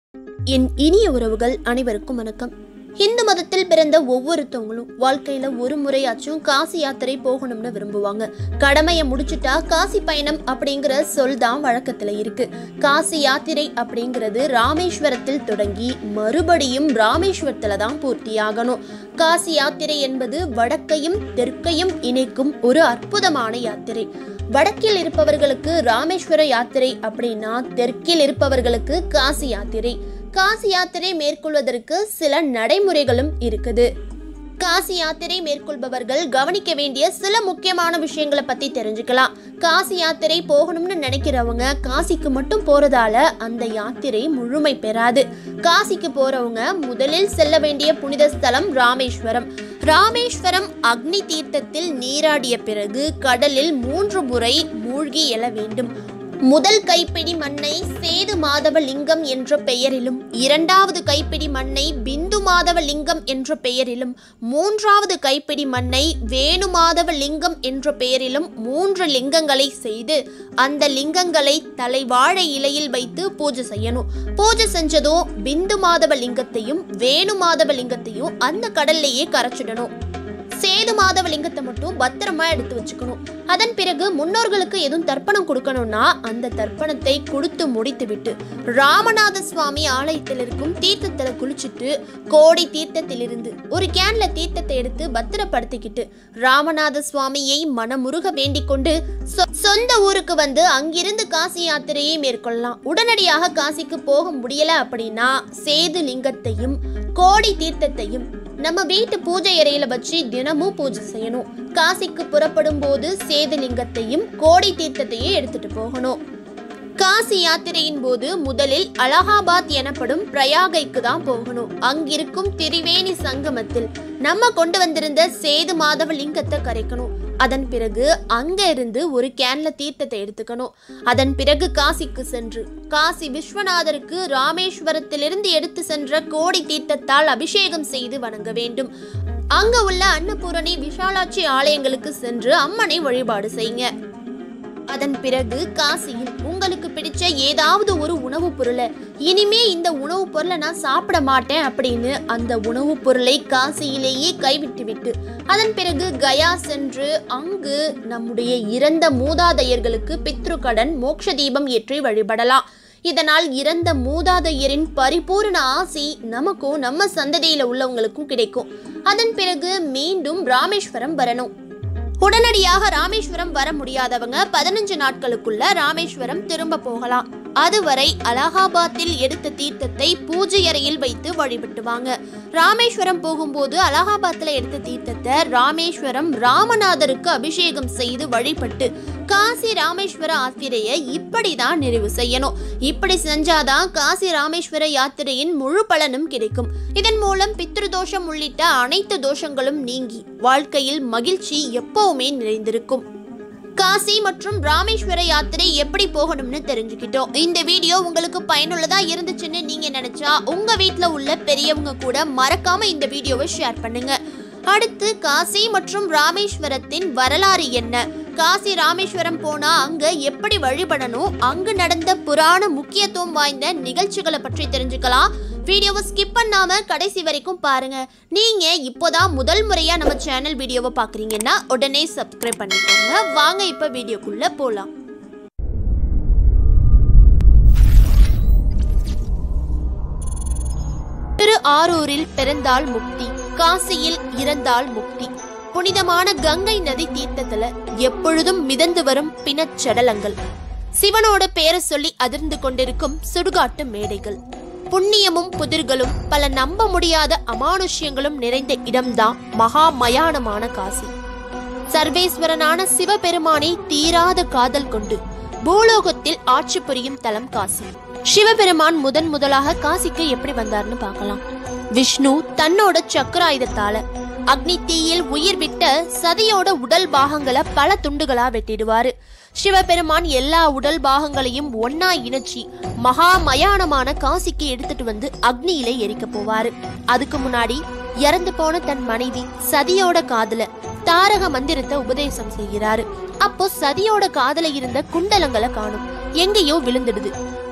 என் இனிய உறவுகள் அனைவருக்கும் வணக்கம் இந்து மதத்தில் பிறந்த ஒவ்வொருத்தவங்களும் வாழ்க்கையில ஒரு முறையாச்சும் காசி யாத்திரை போகணும்னு விரும்புவாங்க கடமையை முடிச்சுட்டா காசி பயணம் அப்படிங்கிற சொல் தான் வழக்கத்துல இருக்கு காசி யாத்திரை அப்படிங்கிறது ராமேஸ்வரத்தில் தொடங்கி மறுபடியும் ராமேஸ்வரத்துல தான் பூர்த்தியாகணும் காசி யாத்திரை என்பது வடக்கையும் தெற்கையும் இணைக்கும் ஒரு அற்புதமான யாத்திரை வடக்கில் இருப்பவர்களுக்கு ராமேஸ்வர யாத்திரை அப்படின்னா தெற்கில் இருப்பவர்களுக்கு காசி யாத்திரை காசி யாத்திரை மேற்கொள்வதற்கு சில நடைமுறைகளும் இருக்குது காசி யாத்திரை மேற்கொள்பவர்கள் கவனிக்க வேண்டிய சில முக்கியமான விஷயங்களை பத்தி தெரிஞ்சுக்கலாம் காசி யாத்திரை போகணும்னு நினைக்கிறவங்க காசிக்கு மட்டும் போறதால அந்த யாத்திரை முழுமை பெறாது காசிக்கு போறவங்க முதலில் செல்ல வேண்டிய புனித ஸ்தலம் ராமேஸ்வரம் ராமேஸ்வரம் அக்னி தீர்த்தத்தில் நீராடிய பிறகு கடலில் மூன்று முறை மூழ்கி எழ வேண்டும் முதல் கைப்பிடி மண்ணை சேது மாதவ லிங்கம் என்ற பெயரிலும் இரண்டாவது கைப்பிடி மண்ணை பிந்து மாதவ லிங்கம் என்ற பெயரிலும் மூன்றாவது கைப்பிடி மண்ணை வேணு மாதவ லிங்கம் என்ற பெயரிலும் மூன்று லிங்கங்களை செய்து அந்த லிங்கங்களை தலைவாழை இலையில் வைத்து பூஜை செய்யணும் பூஜை செஞ்சதும் பிந்து மாதவ லிங்கத்தையும் வேணு மாதவ லிங்கத்தையும் அந்த கடல்லையே கரைச்சிடணும் சேது மாதவ லிங்கத்தை மட்டும் பத்திரமா எடுத்து வச்சுக்கணும் அதன் பிறகு முன்னோர்களுக்கு எதுவும் தர்ப்பணம் கொடுக்கணும்னா அந்த தர்ப்பணத்தை கொடுத்து முடித்துவிட்டு ராமநாத சுவாமி ஆலயத்தில் இருக்கும் தீர்த்தத்தில் குளிச்சுட்டு கோடி தீர்த்தத்திலிருந்து ஒரு கேன்ல தீர்த்தத்தை எடுத்து பத்திரப்படுத்திக்கிட்டு ராமநாத சுவாமியை மனமுருக வேண்டிக் கொண்டு சொ- சொந்த ஊருக்கு வந்து அங்கிருந்து காசி யாத்திரையை மேற்கொள்ளலாம் உடனடியாக காசிக்கு போக முடியல அப்படின்னா சேது லிங்கத்தையும் கோடி தீர்த்தத்தையும் நம்ம வீட்டு பூஜை அறையில வச்சு தினமும் பூஜை செய்யணும் காசிக்கு புறப்படும் போது சேதுலிங்கத்தையும் கோடி தீர்த்தத்தையும் எடுத்துட்டு போகணும் காசி யாத்திரையின் போது முதலில் அலகாபாத் எனப்படும் பிரயாகைக்கு தான் போகணும் அங்கிருக்கும் திரிவேணி சங்கமத்தில் நம்ம கொண்டு வந்திருந்த சேது மாதவ லிங்கத்தை கரைக்கணும் அதன் பிறகு அங்க இருந்து ஒரு கேன்ல தீர்த்தத்தை எடுத்துக்கணும் அதன் பிறகு காசிக்கு சென்று காசி விஸ்வநாதருக்கு ராமேஸ்வரத்திலிருந்து எடுத்து சென்ற கோடி தீர்த்தத்தால் அபிஷேகம் செய்து வணங்க வேண்டும் அங்க உள்ள அன்னபூரணி விஷாலாட்சி ஆலயங்களுக்கு சென்று அம்மனை வழிபாடு செய்யுங்க அதன் பிறகு காசியில் உங்களுக்கு பிடிச்ச ஏதாவது ஒரு உணவுப் பொருளை இனிமே இந்த உணவுப் பொருளை நான் சாப்பிட மாட்டேன் அப்படின்னு அந்த உணவுப் பொருளை காசியிலேயே கைவிட்டு விட்டு அதன் பிறகு கயா சென்று அங்கு நம்முடைய இறந்த மூதாதையர்களுக்கு பித்ருக்கடன் மோட்ச தீபம் ஏற்றி வழிபடலாம் இதனால் இறந்த மூதாதையரின் பரிபூரண ஆசி நமக்கும் நம்ம சந்ததியில உள்ளவங்களுக்கும் கிடைக்கும் அதன் பிறகு மீண்டும் ராமேஸ்வரம் வரணும் உடனடியாக ராமேஸ்வரம் வர முடியாதவங்க பதினஞ்சு நாட்களுக்குள்ள ராமேஸ்வரம் திரும்ப போகலாம் அதுவரை அலகாபாத்தில் எடுத்த தீர்த்தத்தை பூஜை அறையில் வைத்து வழிபட்டுவாங்க ராமேஸ்வரம் போகும்போது அலகாபாத்தில் எடுத்த தீர்த்தத்தை ராமேஸ்வரம் ராமநாதருக்கு அபிஷேகம் செய்து வழிபட்டு காசி ராமேஸ்வர யாத்திரையை இப்படி தான் நிறைவு செய்யணும் இப்படி செஞ்சாதான் காசி ராமேஸ்வர யாத்திரையின் முழு பலனும் கிடைக்கும் இதன் மூலம் பித்ருதோஷம் உள்ளிட்ட அனைத்து தோஷங்களும் நீங்கி வாழ்க்கையில் மகிழ்ச்சி எப்பவுமே நிறைந்திருக்கும் காசி மற்றும் ராமேஸ்வர யாத்திரை எப்படி போகணும்னு தெரிஞ்சுக்கிட்டோம் இந்த வீடியோ உங்களுக்கு பயனுள்ளதா இருந்துச்சுன்னு நீங்க நினைச்சா உங்க வீட்ல உள்ள பெரியவங்க கூட மறக்காம இந்த வீடியோவை ஷேர் பண்ணுங்க அடுத்து காசி மற்றும் ராமேஸ்வரத்தின் வரலாறு என்ன காசி ராமேஸ்வரம் போனா அங்க எப்படி வழிபடணும் அங்கு நடந்த புராண முக்கியத்துவம் வாய்ந்த நிகழ்ச்சிகளை பற்றி தெரிஞ்சுக்கலாம் வீடியோவை ஸ்கிப் பண்ணாம கடைசி வரைக்கும் பாருங்க நீங்க இப்போதான் முதல் முறையா நம்ம சேனல் வீடியோவை பாக்குறீங்கன்னா உடனே சப்ஸ்கிரைப் பண்ணிக்கோங்க வாங்க இப்ப வீடியோக்குள்ள போலாம் திரு ஆரூரில் பிறந்தால் முக்தி காசியில் இறந்தால் முக்தி புனிதமான கங்கை நதி தீர்த்தத்துல எப்பொழுதும் மிதந்து வரும் பிணச்சடலங்கள் சிவனோட பேரை சொல்லி அதிர்ந்து கொண்டிருக்கும் சுடுகாட்டு மேடைகள் புண்ணியமும் புதிர்களும் பல நம்ப முடியாத அமானுஷ்யங்களும் நிறைந்த இடம்தான் மகா மயானமான காசி சர்வேஸ்வரனான சிவபெருமானை தீராத காதல் கொண்டு பூலோகத்தில் ஆட்சி புரியும் தலம் காசி சிவபெருமான் முதன் முதலாக காசிக்கு எப்படி வந்தார்னு பார்க்கலாம் விஷ்ணு தன்னோட சக்கராயுதத்தால அக்னி தீயில் உயிர் விட்ட சதியோட உடல் பாகங்களை பல துண்டுகளா வெட்டிடுவாரு சிவபெருமான் எல்லா உடல் பாகங்களையும் ஒன்னா இணைச்சி மகா மயானமான காசிக்கு எடுத்துட்டு வந்து அக்னியில எரிக்க போவாரு அதுக்கு முன்னாடி இறந்து போன தன் மனைவி சதியோட காதுல தாரக மந்திரத்தை உபதேசம் செய்கிறாரு அப்போ சதியோட காதுல இருந்த குண்டலங்களை காணும் எங்கேயோ விழுந்துடுது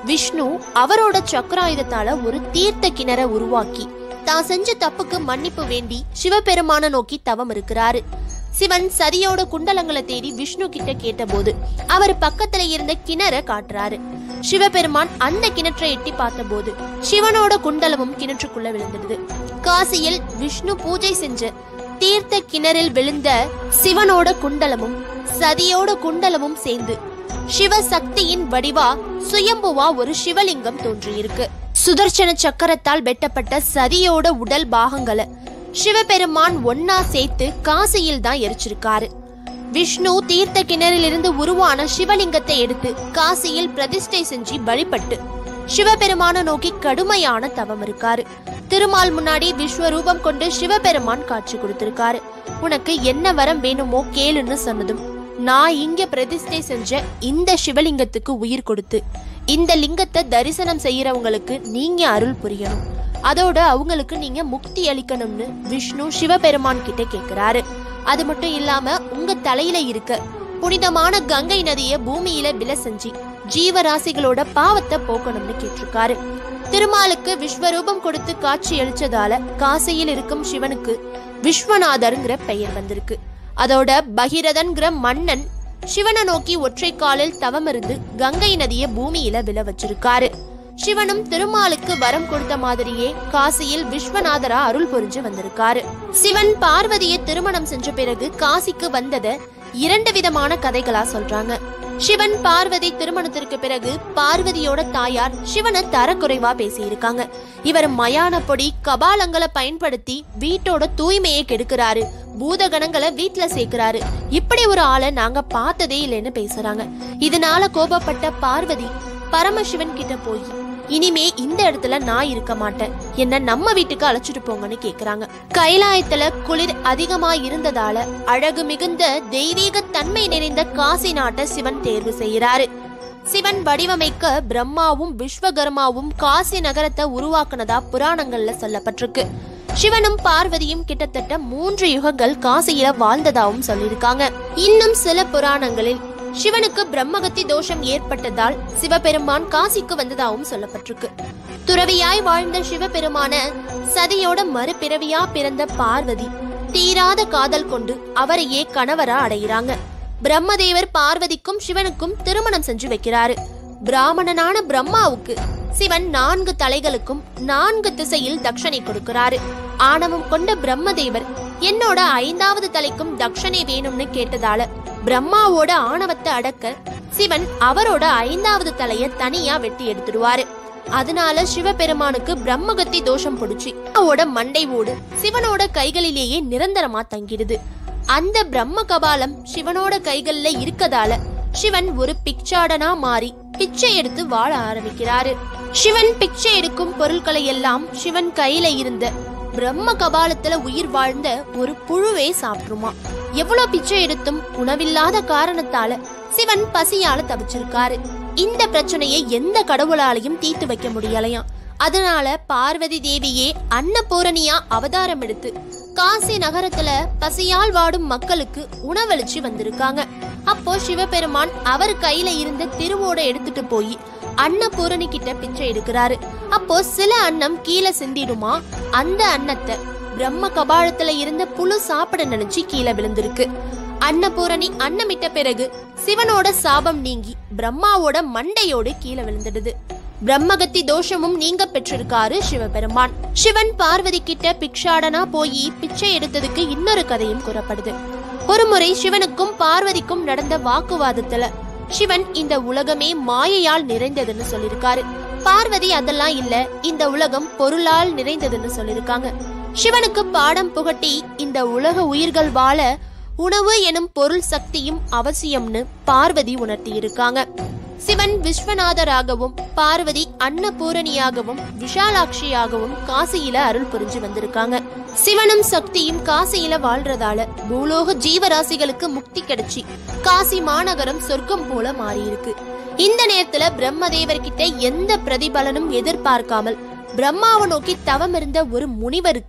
விஷ்ணு அவரோட சக்கராயுதத்தால ஒரு தீர்த்த கிணற உருவாக்கி தான் செஞ்ச தப்புக்கு மன்னிப்பு வேண்டி சிவபெருமான நோக்கி தவம் இருக்கிறாரு சிவன் சதியோட குண்டலங்களை தேடி விஷ்ணு கிட்ட கேட்டபோது அவர் பக்கத்துல இருந்த கிணற காட்டுறாரு சிவபெருமான் அந்த கிணற்றை எட்டி பார்த்தபோது சிவனோட குண்டலமும் கிணற்றுக்குள்ள விழுந்துடுது காசியில் விஷ்ணு பூஜை செஞ்ச தீர்த்த கிணறில் விழுந்த சிவனோட குண்டலமும் சதியோட குண்டலமும் சேர்ந்து சிவசக்தியின் வடிவா சுயம்புவா ஒரு சிவலிங்கம் தோன்றியிருக்கு சுதர்சன சக்கரத்தால் வெட்டப்பட்ட சதியோட உடல் பாகங்களை சிவபெருமான் ஒன்னா சேர்த்து காசியில் தான் எரிச்சிருக்காரு விஷ்ணு தீர்த்த கிணறிலிருந்து உருவான சிவலிங்கத்தை எடுத்து காசியில் பிரதிஷ்டை செஞ்சு வழிபட்டு சிவபெருமான நோக்கி கடுமையான தவம் இருக்காரு திருமால் முன்னாடி விஸ்வரூபம் கொண்டு சிவபெருமான் காட்சி கொடுத்திருக்காரு உனக்கு என்ன வரம் வேணுமோ கேளுன்னு சொன்னதும் நான் இங்க பிரதிஷ்டை செஞ்ச இந்த சிவலிங்கத்துக்கு உயிர் கொடுத்து இந்த லிங்கத்தை தரிசனம் செய்யறவங்களுக்கு நீங்க அருள் புரியணும் அதோட அவங்களுக்கு நீங்க முக்தி அளிக்கணும்னு விஷ்ணு சிவபெருமான் கிட்ட கேக்குறாரு அது மட்டும் இல்லாம உங்க தலையில இருக்க புனிதமான கங்கை நதிய பூமியில வில செஞ்சு ஜீவராசிகளோட பாவத்தை போக்கணும்னு கேட்டிருக்காரு திருமாலுக்கு விஸ்வரூபம் கொடுத்து காட்சி அளிச்சதால காசியில் இருக்கும் சிவனுக்கு விஸ்வநாதர்ங்கிற பெயர் வந்திருக்கு அதோட பகிரதன்கிற மன்னன் சிவனை நோக்கி ஒற்றை காலில் தவம் இருந்து கங்கை நதிய பூமியில விழ வச்சிருக்காரு சிவனும் திருமாலுக்கு வரம் கொடுத்த மாதிரியே காசியில் விஸ்வநாதரா அருள் புரிஞ்சு வந்திருக்காரு சிவன் பார்வதியை திருமணம் செஞ்ச பிறகு காசிக்கு வந்தத இரண்டு விதமான கதைகளா சொல்றாங்க சிவன் பார்வதி திருமணத்திற்கு பிறகு பார்வதியோட தாயார் சிவனை தரக்குறைவா பேசியிருக்காங்க இவர் மயான பொடி கபாலங்களை பயன்படுத்தி வீட்டோட தூய்மையை கெடுக்கிறாரு பூதகணங்களை வீட்ல சேர்க்கிறாரு இப்படி ஒரு ஆளை நாங்க பார்த்ததே இல்லைன்னு பேசுறாங்க இதனால கோபப்பட்ட பார்வதி பரமசிவன் கிட்ட போய் இனிமே இந்த இடத்துல நான் இருக்க மாட்டேன் என்ன நம்ம வீட்டுக்கு அழைச்சிட்டு போங்கன்னு கேக்குறாங்க கைலாயத்துல குளிர் அதிகமா இருந்ததால அழகு மிகுந்த தெய்வீக தன்மை நிறைந்த காசி நாட்டை சிவன் தேர்வு செய்யறாரு சிவன் வடிவமைக்க பிரம்மாவும் விஸ்வகர்மாவும் காசி நகரத்தை உருவாக்குனதா புராணங்கள்ல சொல்லப்பட்டிருக்கு சிவனும் பார்வதியும் கிட்டத்தட்ட மூன்று யுகங்கள் காசியில வாழ்ந்ததாவும் சொல்லியிருக்காங்க இன்னும் சில புராணங்களில் சிவனுக்கு பிரம்மகத்தி தோஷம் ஏற்பட்டதால் சிவபெருமான் காசிக்கு வந்ததாகவும் சொல்லப்பட்டிருக்கு துறவியாய் வாழ்ந்த சிவபெருமான சதியோட மறுபிறவியா பிறந்த பார்வதி தீராத காதல் கொண்டு அவரையே கணவரா அடைகிறாங்க பிரம்மதேவர் பார்வதிக்கும் சிவனுக்கும் திருமணம் செஞ்சு வைக்கிறாரு பிராமணனான பிரம்மாவுக்கு சிவன் நான்கு தலைகளுக்கும் நான்கு திசையில் தட்சணை கொடுக்கிறாரு ஆணவம் கொண்ட பிரம்மதேவர் என்னோட ஐந்தாவது தலைக்கும் தட்சணை வேணும்னு கேட்டதால பிரம்மாவோட ஆணவத்தை அடக்க சிவன் அவரோட ஐந்தாவது தலைய தனியா வெட்டி எடுத்துடுவாரு அதனால சிவபெருமானுக்கு பிரம்மகத்தி தோஷம் பிடிச்சி அவரோட மண்டை ஓடு சிவனோட கைகளிலேயே நிரந்தரமா தங்கிடுது அந்த பிரம்ம கபாலம் சிவனோட கைகள்ல இருக்கதால சிவன் ஒரு பிக்சாடனா மாறி பிச்சை எடுத்து வாழ ஆரம்பிக்கிறாரு சிவன் பிச்சை எடுக்கும் பொருட்களை எல்லாம் சிவன் கையில இருந்த பிரம்ம கபாலத்துல உயிர் வாழ்ந்த ஒரு புழுவே சாப்பிட்டுருமா எவ்வளவு பிச்சை எடுத்தும் உணவில்லாத காரணத்தால சிவன் பசியால தவிச்சிருக்காரு இந்த பிரச்சனையை எந்த கடவுளாலையும் தீர்த்து வைக்க முடியலையாம் அதனால பார்வதி தேவியே அன்னபூரணியா அவதாரம் எடுத்து காசி நகரத்துல பசியால் வாடும் மக்களுக்கு உணவளிச்சு வந்திருக்காங்க அப்போ சிவபெருமான் அவர் கையில இருந்த திருவோட எடுத்துட்டு போய் அன்னபூரணி கிட்ட பிச்சை எடுக்கிறாரு அப்போ சில அன்னம் கீழே சிந்திடுமா அந்த அன்னத்தை பிரம்ம கபாலத்துல இருந்த புழு சாப்பிட நினைச்சு கீழே விழுந்திருக்கு அன்னபூரணி அன்னமிட்ட பிறகு சிவனோட சாபம் நீங்கி பிரம்மாவோட மண்டையோடு கீழே விழுந்துடுது பிரம்மகத்தி தோஷமும் நீங்க பெற்றிருக்காரு சிவபெருமான் சிவன் பார்வதி கிட்ட பிக்ஷாடனா போய் பிச்சை எடுத்ததுக்கு இன்னொரு கதையும் கூறப்படுது ஒருமுறை சிவனுக்கும் பார்வதிக்கும் நடந்த வாக்குவாதத்துல சிவன் இந்த உலகமே மாயையால் நிறைந்ததுன்னு சொல்லிருக்காரு பார்வதி அதெல்லாம் இல்ல இந்த உலகம் பொருளால் நிறைந்ததுன்னு சொல்லிருக்காங்க சிவனுக்கு பாடம் புகட்டி இந்த உலக உயிர்கள் வாழ உணவு எனும் பொருள் சக்தியும் அவசியம்னு பார்வதி உணர்த்தி இருக்காங்க சிவன் விஸ்வநாதராகவும் பார்வதி அன்னபூரணியாகவும் விஷாலாட்சியாகவும் காசியில அருள் புரிஞ்சு வந்திருக்காங்க சிவனும் சக்தியும் காசியில வாழ்றதால பூலோக ஜீவராசிகளுக்கு முக்தி கிடைச்சி காசி மாநகரம் சொர்க்கம் போல மாறியிருக்கு இந்த நேரத்துல பிரம்மதேவர் கிட்ட எந்த பிரதிபலனும் எதிர்பார்க்காமல் பிரம்மாவை நோக்கி தவம் இருந்த ஒரு முனிவருக்கு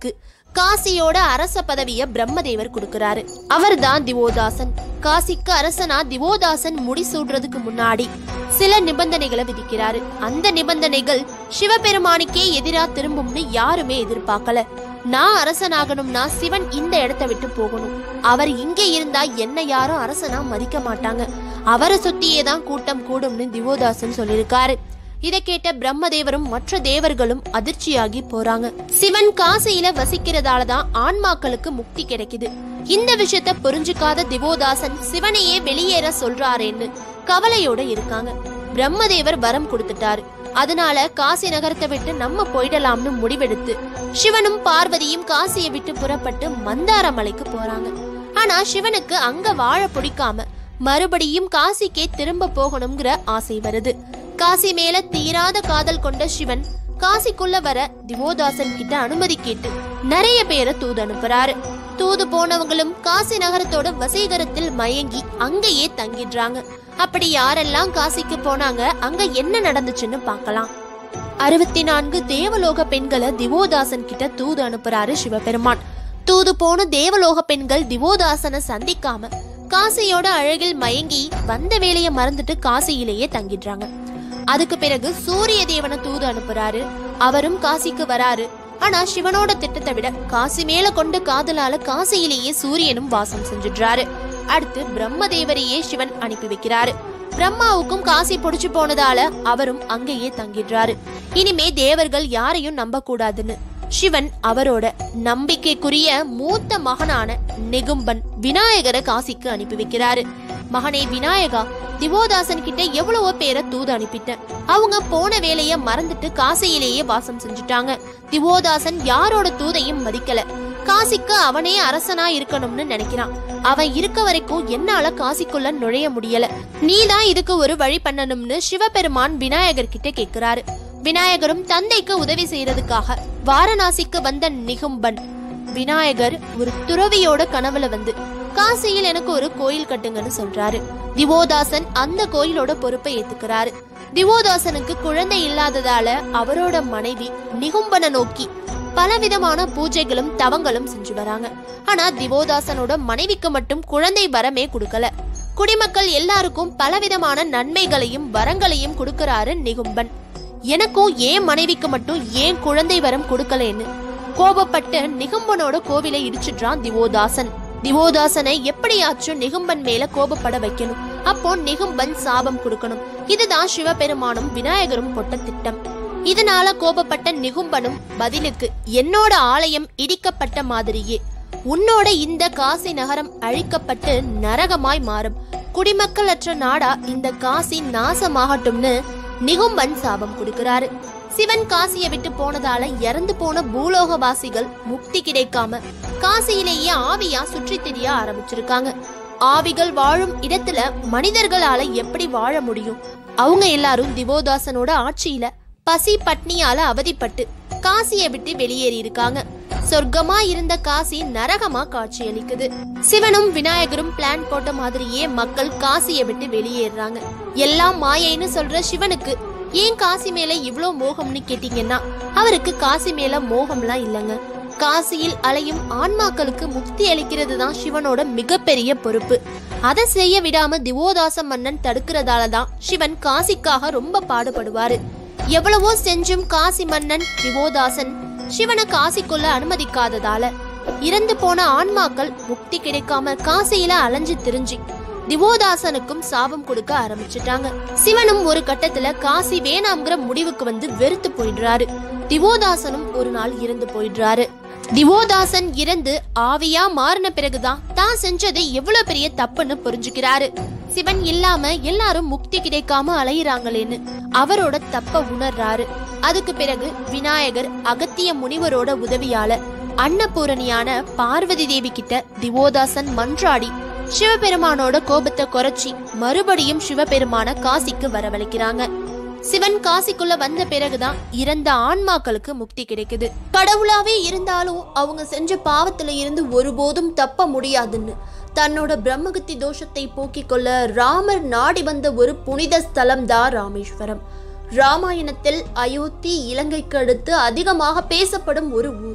காசியோட அரச பதவிய பிரம்மதேவர் கொடுக்கறாரு அவர்தான் திவோதாசன் காசிக்கு அரசனா திவோதாசன் முடிசூடுறதுக்கு முன்னாடி சில நிபந்தனைகளை விதிக்கிறாரு அந்த நிபந்தனைகள் சிவபெருமானுக்கே எதிரா திரும்பும்னு யாருமே எதிர்பார்க்கல நான் அரசனாகணும்னா சிவன் இந்த இடத்த விட்டு போகணும் அவர் இங்கே இருந்தா என்ன யாரும் அரசனா மதிக்க மாட்டாங்க அவரை சுத்தியே தான் கூட்டம் கூடும்னு திவோதாசன் சொல்லியிருக்காரு இதை கேட்ட பிரம்மதேவரும் மற்ற தேவர்களும் அதிர்ச்சியாகி போறாங்க சிவன் காசியில வசிக்கிறதால தான் ஆன்மாக்களுக்கு முக்தி கிடைக்குது இந்த விஷயத்த புரிஞ்சுக்காத திவோதாசன் சிவனையே வெளியேற சொல்றாரேன்னு கவலையோட இருக்காங்க பிரம்மதேவர் வரம் கொடுத்துட்டாரு அதனால காசி நகரத்தை விட்டு நம்ம போயிடலாம்னு முடிவெடுத்து சிவனும் பார்வதியும் காசியை விட்டு புறப்பட்டு மந்தார மலைக்கு போறாங்க ஆனா சிவனுக்கு அங்க வாழ பிடிக்காம மறுபடியும் காசிக்கே திரும்ப போகணுங்கிற ஆசை வருது காசி மேல தீராத காதல் கொண்ட சிவன் காசிக்குள்ள வர திவோதாசன் கிட்ட அனுமதி கேட்டு நிறைய பேரை தூது அனுப்புறாரு தூது போனவங்களும் காசி நகரத்தோட வசீகரத்தில் மயங்கி அங்கேயே தங்கிடுறாங்க அப்படி யாரெல்லாம் காசிக்கு போனாங்க அங்க என்ன நடந்துச்சுன்னு பார்க்கலாம் அறுபத்தி நான்கு தேவலோக பெண்களை திவோதாசன் கிட்ட தூது அனுப்புறாரு சிவபெருமான் தூது போன தேவலோக பெண்கள் திவோதாசனை சந்திக்காம காசியோட அழகில் மயங்கி வந்த வேலையை மறந்துட்டு காசியிலேயே தங்கிடுறாங்க அதுக்கு பிறகு சூரிய தேவனை தூது அனுப்புறாரு அவரும் காசிக்கு வராரு ஆனா சிவனோட திட்டத்தை விட காசி மேல கொண்ட காதலால காசியிலேயே சூரியனும் வாசம் செஞ்சுடுறாரு அடுத்து பிரம்மதேவரையே சிவன் அனுப்பி வைக்கிறாரு பிரம்மாவுக்கும் காசி பிடிச்சு போனதால அவரும் அங்கேயே தங்கிடுறாரு இனிமே தேவர்கள் யாரையும் நம்ப கூடாதுன்னு சிவன் அவரோட நம்பிக்கைக்குரிய மூத்த மகனான நெகும்பன் விநாயகரை காசிக்கு அனுப்பி வைக்கிறாரு மகனே விநாயகா திவோதாசன் கிட்ட எவ்வளவோ பேரை தூது அனுப்பிட்டேன் அவங்க போன வேலைய மறந்துட்டு காசியிலேயே வாசம் செஞ்சுட்டாங்க திவோதாசன் யாரோட தூதையும் மதிக்கல காசிக்கு அவனே அரசனா இருக்கணும்னு நினைக்கிறான் அவன் இருக்க வரைக்கும் என்னால காசிக்குள்ள நுழைய முடியல நீதான் இதுக்கு ஒரு வழி பண்ணணும்னு சிவபெருமான் விநாயகர் கிட்ட கேக்குறாரு விநாயகரும் தந்தைக்கு உதவி செய்யறதுக்காக வாரணாசிக்கு வந்த நிகும்பன் விநாயகர் ஒரு துறவியோட கனவுல வந்து காசியில் எனக்கு ஒரு கோயில் கட்டுங்கன்னு சொல்றாரு திவோதாசன் அந்த கோயிலோட பொறுப்பை ஏத்துக்கிறாரு திவோதாசனுக்கு குழந்தை இல்லாததால அவரோட மனைவி நிகும்பனை நோக்கி பலவிதமான பூஜைகளும் தவங்களும் செஞ்சு வராங்க ஆனா திவோதாசனோட மனைவிக்கு மட்டும் குழந்தை வரமே கொடுக்கல குடிமக்கள் எல்லாருக்கும் பலவிதமான நன்மைகளையும் வரங்களையும் கொடுக்கறாரு நிகும்பன் எனக்கும் ஏன் மனைவிக்கு மட்டும் ஏன் குழந்தை வரம் கொடுக்கலேன்னு கோபப்பட்டு நிகும்பனோட கோவிலை இடிச்சிடுறான் திவோதாசன் திவோதாசனை எப்படியாச்சும் நிகும்பன் மேல கோபப்பட வைக்கணும் அப்போ நிகும்பன் சாபம் கொடுக்கணும் இதுதான் சிவபெருமானும் விநாயகரும் போட்ட திட்டம் இதனால கோபப்பட்ட நிகும்பனும் பதிலுக்கு என்னோட ஆலயம் இடிக்கப்பட்ட மாதிரியே உன்னோட இந்த காசி நகரம் அழிக்கப்பட்டு நரகமாய் மாறும் குடிமக்களற்ற நாடா இந்த காசி நாசமாகட்டும்னு நிகும்பன் சாபம் கொடுக்கிறாரு சிவன் காசியை விட்டு போனதால இறந்து போன பூலோகவாசிகள் முக்தி கிடைக்காம காசியிலேயே ஆவியா சுற்றி திரிய ஆரம்பிச்சிருக்காங்க ஆவிகள் வாழும் இடத்துல மனிதர்களால எப்படி வாழ முடியும் அவங்க எல்லாரும் திவோதாசனோட ஆட்சியில பசி பட்னியால அவதிப்பட்டு காசியை விட்டு வெளியேறி இருக்காங்க சொர்க்கமா இருந்த காசி நரகமா காட்சியளிக்குது சிவனும் விநாயகரும் பிளான் போட்ட மாதிரியே மக்கள் காசியை விட்டு வெளியேறாங்க எல்லாம் மாயைன்னு சொல்ற சிவனுக்கு ஏன் காசி மேல இவ்ளோ மோகம்னு கேட்டீங்கன்னா அவருக்கு காசி மேல மோகம்லாம் இல்லைங்க காசியில் அலையும் ஆன்மாக்களுக்கு முக்தி அளிக்கிறது தான் சிவனோட மிகப்பெரிய பொறுப்பு அதை செய்ய விடாம திவோதாச மன்னன் தடுக்கிறதால தான் சிவன் காசிக்காக ரொம்ப பாடுபடுவாரு எவ்வளவோ செஞ்சும் காசி மன்னன் திவோதாசன் சிவனை காசிக்குள்ள அனுமதிக்காததால இறந்து போன ஆன்மாக்கள் முக்தி கிடைக்காம காசியில அலைஞ்சு திரிஞ்சு திவோதாசனுக்கும் சாபம் கொடுக்க ஆரம்பிச்சிட்டாங்க சிவனும் ஒரு கட்டத்துல காசி வேணாம்ங்கிற முடிவுக்கு வந்து வெறுத்து போயிடுறாரு திவோதாசனும் ஒரு நாள் இறந்து போயிடுறாரு திவோதாசன் இறந்து ஆவியா மாறின பிறகுதான் தான் செஞ்சது எவ்வளவு பெரிய தப்புன்னு புரிஞ்சுக்கிறாரு சிவன் இல்லாம எல்லாரும் முக்தி கிடைக்காம அலையிறாங்களேன்னு அவரோட தப்ப உணர்றாரு அதுக்கு பிறகு விநாயகர் அகத்திய முனிவரோட உதவியால அன்னபூரணியான பார்வதி தேவி கிட்ட திவோதாசன் மன்றாடி சிவபெருமானோட கோபத்தை குறைச்சி மறுபடியும் சிவபெருமான காசிக்கு வரவழைக்கிறாங்க சிவன் காசிக்குள்ள வந்த பிறகுதான் இறந்த ஆன்மாக்களுக்கு முக்தி கிடைக்குது கடவுளாவே இருந்தாலும் அவங்க செஞ்ச பாவத்துல இருந்து ஒருபோதும் தப்ப முடியாதுன்னு தன்னோட பிரம்மகத்தி தோஷத்தை போக்கிக் கொள்ள ராமர் நாடி வந்த ஒரு புனித ஸ்தலம் தான் ராமேஸ்வரம் ராமாயணத்தில் அயோத்தி இலங்கைக்கு அடுத்து அதிகமாக பேசப்படும் ஒரு ஊர்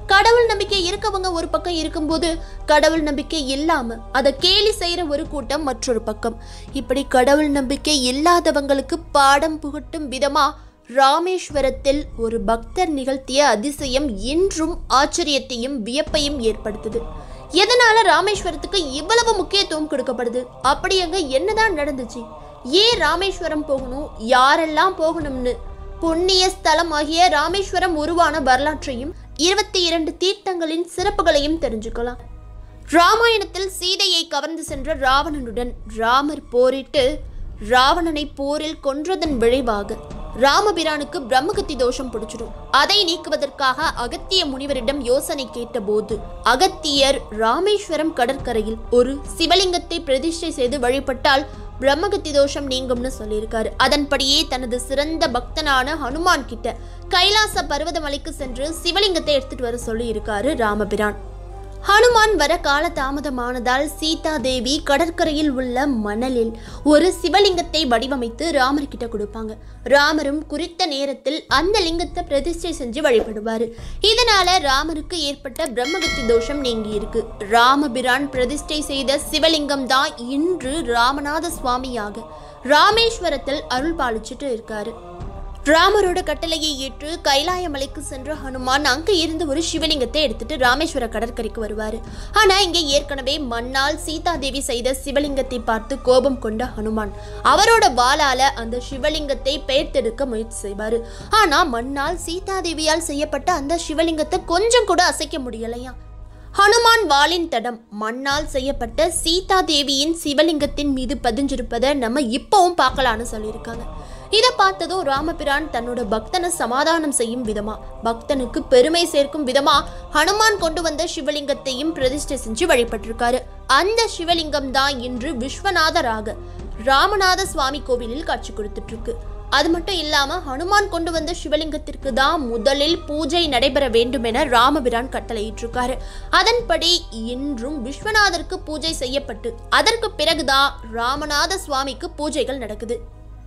கடவுள் நம்பிக்கை இருக்கவங்க ஒரு பக்கம் இருக்கும்போது கடவுள் நம்பிக்கை இல்லாம அதை கேலி செய்யற ஒரு கூட்டம் மற்றொரு பக்கம் இப்படி கடவுள் நம்பிக்கை இல்லாதவங்களுக்கு பாடம் புகட்டும் விதமா ராமேஸ்வரத்தில் ஒரு பக்தர் நிகழ்த்திய அதிசயம் இன்றும் ஆச்சரியத்தையும் வியப்பையும் ஏற்படுத்துது எதனால ராமேஸ்வரத்துக்கு இவ்வளவு முக்கியத்துவம் கொடுக்கப்படுது அப்படி அங்க என்னதான் நடந்துச்சு ஏன் ராமேஸ்வரம் போகணும் யாரெல்லாம் போகணும்னு புண்ணிய ஸ்தலமாகிய ராமேஸ்வரம் உருவான வரலாற்றையும் இருபத்தி இரண்டு தீர்த்தங்களின் சிறப்புகளையும் தெரிஞ்சுக்கலாம் ராமாயணத்தில் சீதையை கவர்ந்து சென்ற ராவணனுடன் ராமர் போரிட்டு ராவணனை போரில் கொன்றதன் விளைவாக ராமபிரானுக்கு பிரம்மகத்தி தோஷம் பிடிச்சிடும் அதை நீக்குவதற்காக அகத்திய முனிவரிடம் யோசனை கேட்டபோது அகத்தியர் ராமேஸ்வரம் கடற்கரையில் ஒரு சிவலிங்கத்தை பிரதிஷ்டை செய்து வழிபட்டால் பிரம்மகத்தி தோஷம் நீங்கும்னு சொல்லியிருக்காரு அதன்படியே தனது சிறந்த பக்தனான ஹனுமான் கிட்ட கைலாச பர்வதமலைக்கு சென்று சிவலிங்கத்தை எடுத்துட்டு வர சொல்லியிருக்காரு ராமபிரான் ஹனுமான் வர கால தாமதமானதால் சீதா தேவி கடற்கரையில் உள்ள மணலில் ஒரு சிவலிங்கத்தை வடிவமைத்து ராமர் கிட்ட கொடுப்பாங்க ராமரும் குறித்த நேரத்தில் அந்த லிங்கத்தை பிரதிஷ்டை செஞ்சு வழிபடுவார் இதனால ராமருக்கு ஏற்பட்ட பிரம்மகத்தி தோஷம் நீங்கி இருக்கு ராமபிரான் பிரதிஷ்டை செய்த சிவலிங்கம் தான் இன்று ராமநாத சுவாமியாக ராமேஸ்வரத்தில் அருள் பாலிச்சுட்டு இருக்காரு ராமரோட கட்டளையை ஏற்று கைலாய மலைக்கு சென்ற ஹனுமான் அங்க இருந்து ஒரு சிவலிங்கத்தை எடுத்துட்டு ராமேஸ்வர கடற்கரைக்கு வருவாரு ஆனா இங்க ஏற்கனவே மண்ணால் சீதாதேவி செய்த சிவலிங்கத்தை பார்த்து கோபம் கொண்ட ஹனுமான் அவரோட வாளால அந்த சிவலிங்கத்தை பெயர்த்தெடுக்க முயற்சி செய்வாரு ஆனா மண்ணால் சீதாதேவியால் செய்யப்பட்ட அந்த சிவலிங்கத்தை கொஞ்சம் கூட அசைக்க முடியலையா ஹனுமான் வாளின் தடம் மண்ணால் செய்யப்பட்ட சீதா தேவியின் சிவலிங்கத்தின் மீது பதிஞ்சிருப்பதை நம்ம இப்பவும் பார்க்கலான்னு சொல்லியிருக்காங்க இதை பார்த்ததும் ராமபிரான் தன்னோட பக்தனை சமாதானம் செய்யும் விதமா பக்தனுக்கு பெருமை சேர்க்கும் விதமா ஹனுமான் கொண்டு வந்த சிவலிங்கத்தையும் பிரதிஷ்டை செஞ்சு வழிபட்டிருக்காரு அந்த சிவலிங்கம் தான் இன்று விஸ்வநாதராக ராமநாத சுவாமி கோவிலில் காட்சி கொடுத்துட்டு இருக்கு அது மட்டும் இல்லாம ஹனுமான் கொண்டு வந்த சிவலிங்கத்திற்கு தான் முதலில் பூஜை நடைபெற வேண்டும் என ராமபிரான் கட்டளையிட்டிருக்காரு அதன்படி இன்றும் விஸ்வநாதருக்கு பூஜை செய்யப்பட்டு அதற்கு பிறகுதான் ராமநாத சுவாமிக்கு பூஜைகள் நடக்குது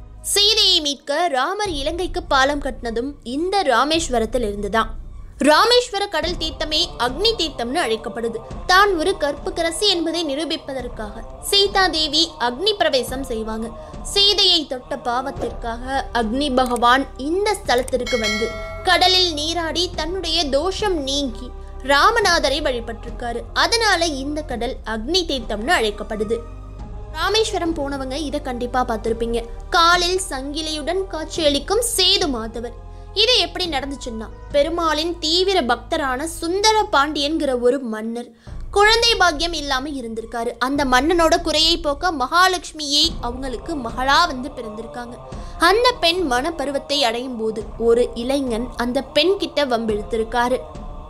சீதையை மீட்க ராமர் இலங்கைக்கு பாலம் கட்டினதும் இந்த ராமேஸ்வரத்தில் இருந்துதான் ராமேஸ்வர கடல் தீர்த்தமே அக்னி தீர்த்தம்னு அழைக்கப்படுது தான் ஒரு கற்புக்கரசி என்பதை நிரூபிப்பதற்காக சீதா தேவி அக்னி பிரவேசம் செய்வாங்க சீதையை தொட்ட பாவத்திற்காக அக்னி பகவான் இந்த ஸ்தலத்திற்கு வந்து கடலில் நீராடி தன்னுடைய தோஷம் நீங்கி ராமநாதரை வழிபட்டிருக்காரு அதனால இந்த கடல் அக்னி தீர்த்தம்னு அழைக்கப்படுது ராமேஸ்வரம் போனவங்க இதை கண்டிப்பா பார்த்திருப்பீங்க காலில் சங்கிலியுடன் காட்சியளிக்கும் சேது மாதவர் இது எப்படி நடந்துச்சுன்னா பெருமாளின் தீவிர பக்தரான சுந்தர பாண்டியன்கிற ஒரு மன்னர் குழந்தை பாக்கியம் இல்லாம இருந்திருக்காரு அந்த மன்னனோட குறையை போக்க மகாலட்சுமியை அவங்களுக்கு மகளா வந்து பிறந்திருக்காங்க அந்த பெண் மனப்பருவத்தை அடையும் போது ஒரு இளைஞன் அந்த பெண் கிட்ட வம்பிழுத்திருக்காரு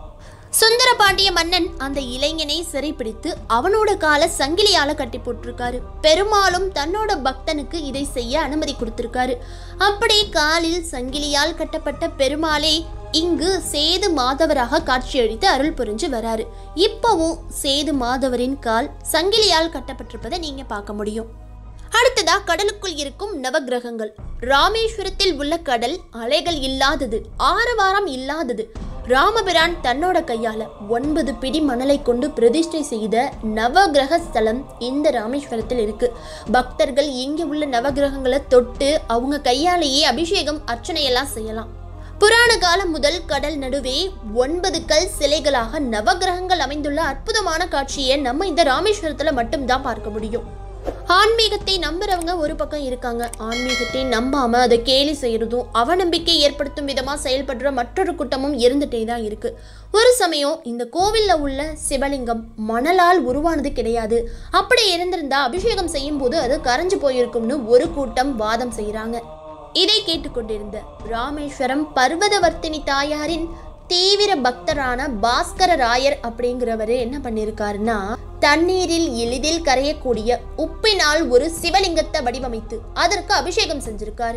சுந்தர பாண்டிய மன்னன் அந்த இளைஞனை சிறைப்பிடித்து அவனோட காலை சங்கிலியால கட்டி போட்டிருக்காரு பெருமாளும் தன்னோட பக்தனுக்கு இதை செய்ய அனுமதி கொடுத்திருக்காரு அப்படி காலில் சங்கிலியால் கட்டப்பட்ட பெருமாளே இங்கு சேது மாதவராக காட்சியளித்து அருள் புரிஞ்சு வராரு இப்பவும் சேது மாதவரின் கால் சங்கிலியால் கட்டப்பட்டிருப்பதை நீங்க பார்க்க முடியும் அடுத்ததா கடலுக்குள் இருக்கும் நவக்கிரகங்கள் ராமேஸ்வரத்தில் உள்ள கடல் அலைகள் இல்லாதது ஆரவாரம் இல்லாதது ராமபிரான் தன்னோட கையால ஒன்பது பிடி மணலை கொண்டு பிரதிஷ்டை செய்த நவகிரக ஸ்தலம் இந்த ராமேஸ்வரத்தில் இருக்கு பக்தர்கள் இங்கே உள்ள நவகிரகங்களை தொட்டு அவங்க கையாலேயே அபிஷேகம் அர்ச்சனையெல்லாம் செய்யலாம் புராண காலம் முதல் கடல் நடுவே ஒன்பது கல் சிலைகளாக நவகிரகங்கள் அமைந்துள்ள அற்புதமான காட்சியை நம்ம இந்த ராமேஸ்வரத்துல மட்டும்தான் பார்க்க முடியும் ஆன்மீகத்தை நம்புறவங்க ஒரு பக்கம் இருக்காங்க ஆன்மீகத்தை நம்பாம அதை கேலி செய்யறதும் அவநம்பிக்கை ஏற்படுத்தும் விதமா செயல்படுற மற்றொரு கூட்டமும் இருந்துட்டே தான் இருக்கு ஒரு சமயம் இந்த கோவில்ல உள்ள சிவலிங்கம் மணலால் உருவானது கிடையாது அப்படி இருந்திருந்தா அபிஷேகம் செய்யும் போது அது கரைஞ்சு போயிருக்கும்னு ஒரு கூட்டம் வாதம் செய்றாங்க இதை கேட்டுக்கொண்டிருந்த ராமேஸ்வரம் பர்வதவர்த்தினி தாயாரின் தீவிர பக்தரான பாஸ்கர ராயர் அப்படிங்கிறவரு என்ன பண்ணியிருக்காருன்னா தண்ணீரில் எளிதில் கரையக்கூடிய உப்பினால் ஒரு சிவலிங்கத்தை வடிவமைத்து அதற்கு அபிஷேகம் செஞ்சிருக்காரு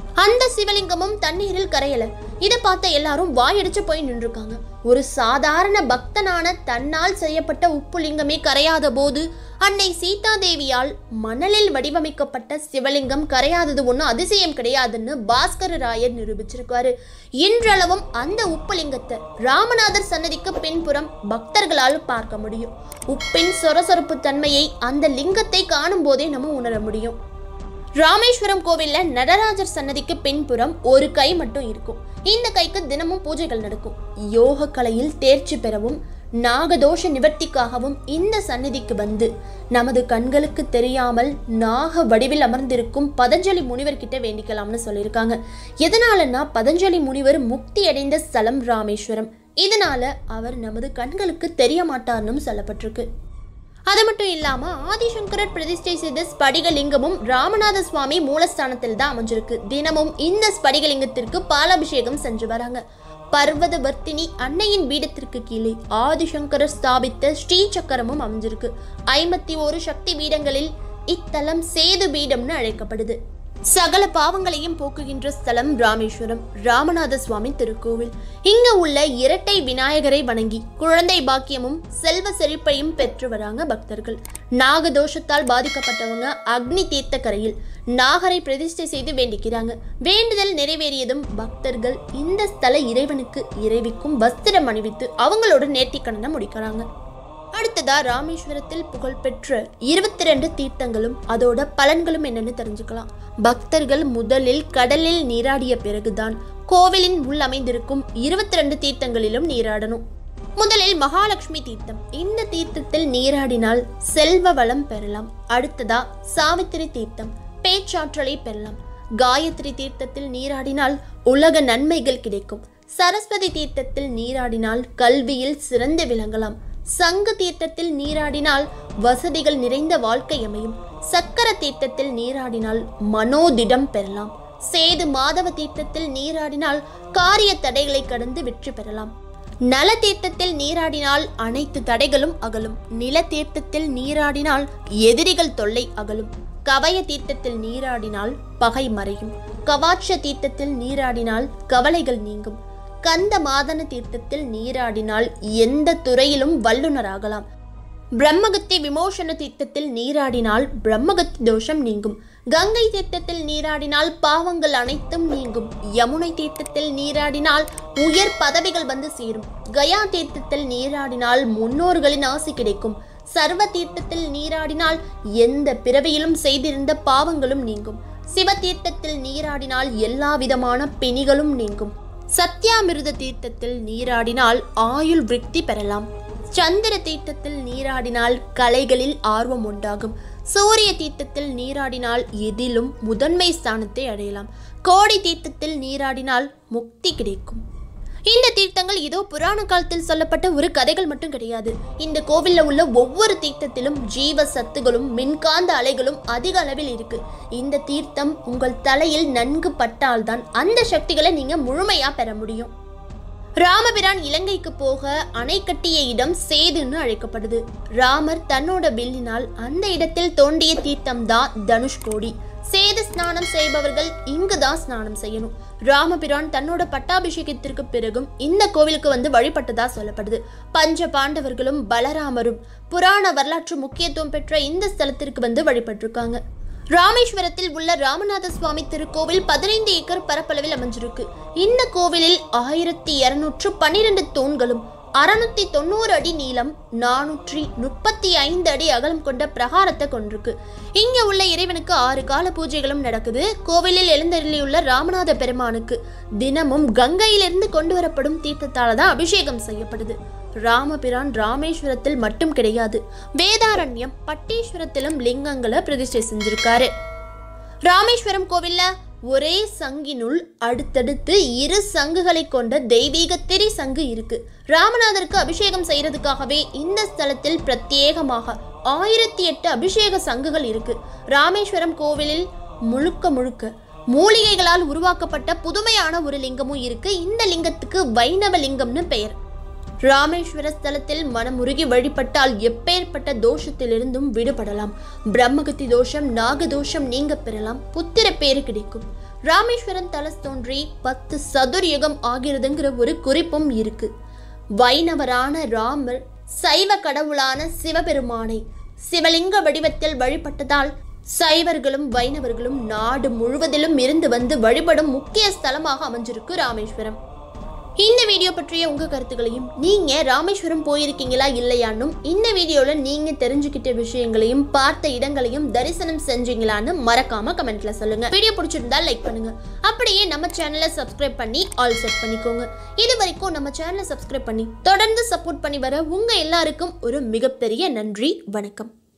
அந்த சிவலிங்கமும் தண்ணீரில் கரையல இதை பார்த்த எல்லாரும் வாயடிச்சு போய் நின்றுருக்காங்க ஒரு சாதாரண பக்தனான தன்னால் செய்யப்பட்ட உப்புலிங்கமே கரையாத போது அன்னை சீதா தேவியால் மணலில் வடிவமைக்கப்பட்ட சிவலிங்கம் கரையாதது ஒன்றும் அதிசயம் கிடையாதுன்னு பாஸ்கர ராயர் நிரூபிச்சிருக்காரு இன்றளவும் அந்த உப்புலிங்கத்தை ராமநாதர் சன்னதிக்கு பின்புறம் பக்தர்களால் பார்க்க முடியும் உப்பின் சொரசொரப்பு தன்மையை அந்த லிங்கத்தை காணும் போதே நம்ம உணர முடியும் ராமேஸ்வரம் கோவில்ல நடராஜர் சன்னதிக்கு பின்புறம் ஒரு கை மட்டும் இருக்கும் இந்த கைக்கு தினமும் பூஜைகள் நடக்கும் யோக கலையில் தேர்ச்சி பெறவும் நாகதோஷ நிவர்த்திக்காகவும் இந்த சந்நிதிக்கு வந்து நமது கண்களுக்கு தெரியாமல் நாக வடிவில் அமர்ந்திருக்கும் பதஞ்சலி முனிவர் கிட்ட வேண்டிக்கலாம்னு சொல்லியிருக்காங்க எதனாலன்னா பதஞ்சலி முனிவர் முக்தி அடைந்த ஸ்தலம் ராமேஸ்வரம் இதனால அவர் நமது கண்களுக்கு தெரிய மாட்டார்னும் சொல்லப்பட்டிருக்கு அது மட்டும் இல்லாம ஆதிசங்கரர் பிரதிஷ்டை செய்த ஸ்படிகலிங்கமும் ராமநாத சுவாமி மூலஸ்தானத்தில் தான் அமைஞ்சிருக்கு தினமும் இந்த ஸ்படிகலிங்கத்திற்கு பாலாபிஷேகம் செஞ்சு வராங்க பர்வதவர்த்தினி அன்னையின் பீடத்திற்கு கீழே ஆதிசங்கரர் ஸ்தாபித்த ஸ்ரீ சக்கரமும் அமைஞ்சிருக்கு ஐம்பத்தி ஒரு சக்தி பீடங்களில் இத்தலம் சேது பீடம்னு அழைக்கப்படுது சகல பாவங்களையும் போக்குகின்ற ஸ்தலம் ராமேஸ்வரம் ராமநாத சுவாமி திருக்கோவில் இங்க உள்ள இரட்டை விநாயகரை வணங்கி குழந்தை பாக்கியமும் செல்வ செழிப்பையும் பெற்று வராங்க பக்தர்கள் நாகதோஷத்தால் பாதிக்கப்பட்டவங்க அக்னி தீர்த்த கரையில் நாகரை பிரதிஷ்டை செய்து வேண்டிக்கிறாங்க வேண்டுதல் நிறைவேறியதும் பக்தர்கள் இந்த ஸ்தல இறைவனுக்கு இறைவிக்கும் வஸ்திரம் அணிவித்து அவங்களோட நேர்த்திக்கடனை முடிக்கிறாங்க அடுத்ததா ராமேஸ்வரத்தில் புகழ்பெற்ற இருபத்தி ரெண்டு தீர்த்தங்களும் அதோட பலன்களும் என்னன்னு தெரிஞ்சுக்கலாம் பக்தர்கள் முதலில் கடலில் நீராடிய பிறகுதான் கோவிலின் உள் அமைந்திருக்கும் இருபத்தி ரெண்டு தீர்த்தங்களிலும் நீராடணும் முதலில் மகாலட்சுமி தீர்த்தம் இந்த தீர்த்தத்தில் நீராடினால் செல்வ வளம் பெறலாம் அடுத்ததா சாவித்திரி தீர்த்தம் பேச்சாற்றலை பெறலாம் காயத்ரி தீர்த்தத்தில் நீராடினால் உலக நன்மைகள் கிடைக்கும் சரஸ்வதி தீர்த்தத்தில் நீராடினால் கல்வியில் சிறந்து விளங்கலாம் சங்க தீர்த்தத்தில் நீராடினால் வசதிகள் நிறைந்த வாழ்க்கை அமையும் சக்கர தீர்த்தத்தில் நீராடினால் மனோதிடம் பெறலாம் சேது மாதவ தீர்த்தத்தில் நீராடினால் காரிய தடைகளை கடந்து வெற்றி பெறலாம் நல தீர்த்தத்தில் நீராடினால் அனைத்து தடைகளும் அகலும் நில தீர்த்தத்தில் நீராடினால் எதிரிகள் தொல்லை அகலும் கவய தீர்த்தத்தில் நீராடினால் பகை மறையும் கவாட்ச தீர்த்தத்தில் நீராடினால் கவலைகள் நீங்கும் கந்த மாதன தீர்த்தத்தில் நீராடினால் எந்த துறையிலும் வல்லுனராகலாம் பிரம்மகத்தி விமோசன தீர்த்தத்தில் நீராடினால் பிரம்மகத்தி தோஷம் நீங்கும் கங்கை தீர்த்தத்தில் நீராடினால் பாவங்கள் அனைத்தும் நீங்கும் யமுனை தீர்த்தத்தில் நீராடினால் உயர் பதவிகள் வந்து சேரும் கயா தீர்த்தத்தில் நீராடினால் முன்னோர்களின் ஆசி கிடைக்கும் சர்வ தீர்த்தத்தில் நீராடினால் எந்த பிறவியிலும் செய்திருந்த பாவங்களும் நீங்கும் சிவ தீர்த்தத்தில் நீராடினால் எல்லா விதமான பிணிகளும் நீங்கும் சத்யாமிருத தீர்த்தத்தில் நீராடினால் ஆயுள் விருத்தி பெறலாம் சந்திர தீர்த்தத்தில் நீராடினால் கலைகளில் ஆர்வம் உண்டாகும் சூரிய தீர்த்தத்தில் நீராடினால் எதிலும் முதன்மை ஸ்தானத்தை அடையலாம் கோடி தீர்த்தத்தில் நீராடினால் முக்தி கிடைக்கும் இந்த தீர்த்தங்கள் ஏதோ புராண காலத்தில் சொல்லப்பட்ட ஒரு கதைகள் மட்டும் கிடையாது இந்த கோவில்ல உள்ள ஒவ்வொரு தீர்த்தத்திலும் ஜீவ சத்துகளும் மின்காந்த அலைகளும் அதிக அளவில் இருக்கு இந்த தீர்த்தம் உங்கள் தலையில் நன்கு பட்டால்தான் அந்த சக்திகளை நீங்க முழுமையா பெற முடியும் ராமபிரான் இலங்கைக்கு போக அணை கட்டிய இடம் சேதுன்னு அழைக்கப்படுது ராமர் தன்னோட வில்லினால் அந்த இடத்தில் தோண்டிய தீர்த்தம் தான் தனுஷ்கோடி சேது ஸ்நானம் செய்பவர்கள் இங்குதான் ஸ்நானம் செய்யணும் ராமபிரான் தன்னோட பட்டாபிஷேகத்திற்கு பிறகும் இந்த கோவிலுக்கு வந்து வழிபட்டதா சொல்லப்படுது பஞ்ச பாண்டவர்களும் பலராமரும் புராண வரலாற்று முக்கியத்துவம் பெற்ற இந்த ஸ்தலத்திற்கு வந்து வழிபட்டிருக்காங்க ராமேஸ்வரத்தில் உள்ள ராமநாத சுவாமி திருக்கோவில் பதினைந்து ஏக்கர் பரப்பளவில் அமைஞ்சிருக்கு இந்த கோவிலில் ஆயிரத்தி இருநூற்று பன்னிரண்டு தூண்களும் அறுநூத்தி தொண்ணூறு அடி நீளம் நானூற்றி முப்பத்தி ஐந்து அடி அகலம் கொண்ட பிரகாரத்தை கொண்டிருக்கு இங்க உள்ள இறைவனுக்கு ஆறு கால பூஜைகளும் நடக்குது கோவிலில் எழுந்தருளியுள்ள ராமநாத பெருமானுக்கு தினமும் கங்கையிலிருந்து கொண்டு வரப்படும் தீர்த்தத்தால தான் அபிஷேகம் செய்யப்படுது ராமபிரான் ராமேஸ்வரத்தில் மட்டும் கிடையாது வேதாரண்யம் பட்டீஸ்வரத்திலும் லிங்கங்களை பிரதிஷ்டை செஞ்சிருக்காரு ராமேஸ்வரம் கோவில்ல ஒரே சங்கினுள் அடுத்தடுத்து இரு சங்குகளை கொண்ட தெய்வீக திரி சங்கு இருக்கு ராமநாதருக்கு அபிஷேகம் செய்யறதுக்காகவே இந்த ஸ்தலத்தில் பிரத்யேகமாக ஆயிரத்தி எட்டு அபிஷேக சங்குகள் இருக்கு ராமேஸ்வரம் கோவிலில் முழுக்க முழுக்க மூலிகைகளால் உருவாக்கப்பட்ட புதுமையான ஒரு லிங்கமும் இருக்கு இந்த லிங்கத்துக்கு வைணவ லிங்கம்னு பெயர் ராமேஸ்வர ஸ்தலத்தில் மனமுருகி வழிபட்டால் எப்பேற்பட்ட தோஷத்திலிருந்தும் விடுபடலாம் பிரம்மகத்தி தோஷம் நாகதோஷம் நீங்க பெறலாம் புத்திர பேரு கிடைக்கும் ராமேஸ்வரம் தலஸ் தோன்றி பத்து சதுர்யுகம் ஆகிறதுங்கிற ஒரு குறிப்பும் இருக்கு வைணவரான ராமர் சைவ கடவுளான சிவபெருமானை சிவலிங்க வடிவத்தில் வழிபட்டதால் சைவர்களும் வைணவர்களும் நாடு முழுவதிலும் இருந்து வந்து வழிபடும் முக்கிய ஸ்தலமாக அமைஞ்சிருக்கு ராமேஸ்வரம் இந்த வீடியோ பற்றிய உங்க கருத்துக்களையும் நீங்க ராமேஸ்வரம் போயிருக்கீங்களா இல்லையான்னும் இந்த வீடியோல நீங்க தெரிஞ்சுக்கிட்ட விஷயங்களையும் பார்த்த இடங்களையும் தரிசனம் செஞ்சீங்களான்னு மறக்காம கமெண்ட்ல சொல்லுங்க வீடியோ பிடிச்சிருந்தா லைக் பண்ணுங்க அப்படியே நம்ம சேனலை சப்ஸ்கிரைப் பண்ணி ஆல் செட் பண்ணிக்கோங்க இது வரைக்கும் நம்ம சேனலை சப்ஸ்கிரைப் பண்ணி தொடர்ந்து சப்போர்ட் பண்ணி வர உங்க எல்லாருக்கும் ஒரு மிகப்பெரிய நன்றி வணக்கம்